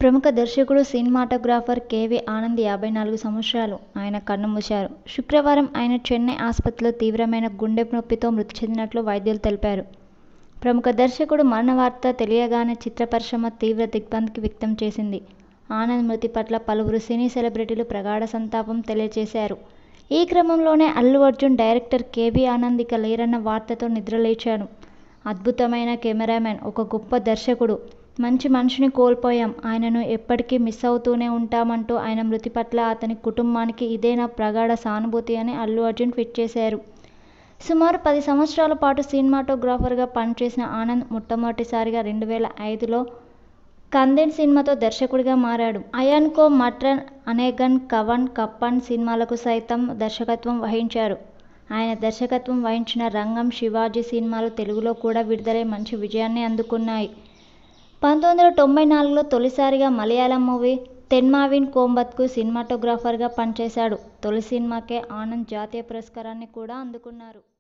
ప్రముఖ దర్శకుడు cinematographer KV Anand యాభై నాలుగు సంవత్సరాలు ఆయన కన్నుమూశారు శుక్రవారం ఆయన చెన్నై ఆసుపత్రిలో తీవ్రమైన గుండె నొప్పితో మృతి చెందినట్లు వైద్యులు తెలిపారు ప్రముఖ దర్శకుడు మరణ వార్త తెలియగానే చిత్ర పరిశ్రమ తీవ్ర దిగ్భ్రాంతి వ్యక్తం చేసింది ఆనంద్ మృతి పట్ల పలువురు సినీ సెలబ్రిటీలు ప్రగాఢ సంతాపం తెలియజేశారు ఈ క్రమంలోనే అల్లు అర్జున్ డైరెక్టర్ కేబీ ఆనంద్ ఇక లేరన్న వార్తతో నిద్రలేచాడు అద్భుతమైన కెమెరామెన్ ఒక గొప్ప దర్శకుడు మంచి మనిషిని కోల్పోయాం ఆయనను ఎప్పటికీ మిస్ అవుతూనే ఉంటామంటూ ఆయన మృతి పట్ల అతని కుటుంబానికి ఇదే నా ప్రగాఢ సానుభూతి అని అల్లు అర్జున్ ట్వీట్ చేశారు సుమారు పది సంవత్సరాల పాటు సినిమాటోగ్రాఫర్గా పనిచేసిన ఆనంద్ మొట్టమొదటిసారిగా రెండు వేల ఐదులో కందెన్ సినిమాతో దర్శకుడిగా మారాడు అయాన్కో మట్రన్ అనేగన్ కవన్ కప్పన్ సినిమాలకు సైతం దర్శకత్వం వహించారు ఆయన దర్శకత్వం వహించిన రంగం శివాజీ సినిమాలు తెలుగులో కూడా విడుదలై మంచి విజయాన్ని అందుకున్నాయి పంతొమ్మిది వందల తొంభై నాలుగులో తొలిసారిగా మలయాళం మూవీ తెన్మావిన్ కోంబత్కు సినిమాటోగ్రాఫర్గా పనిచేశాడు తొలి సినిమాకే ఆనంద్ జాతీయ పురస్కారాన్ని కూడా అందుకున్నారు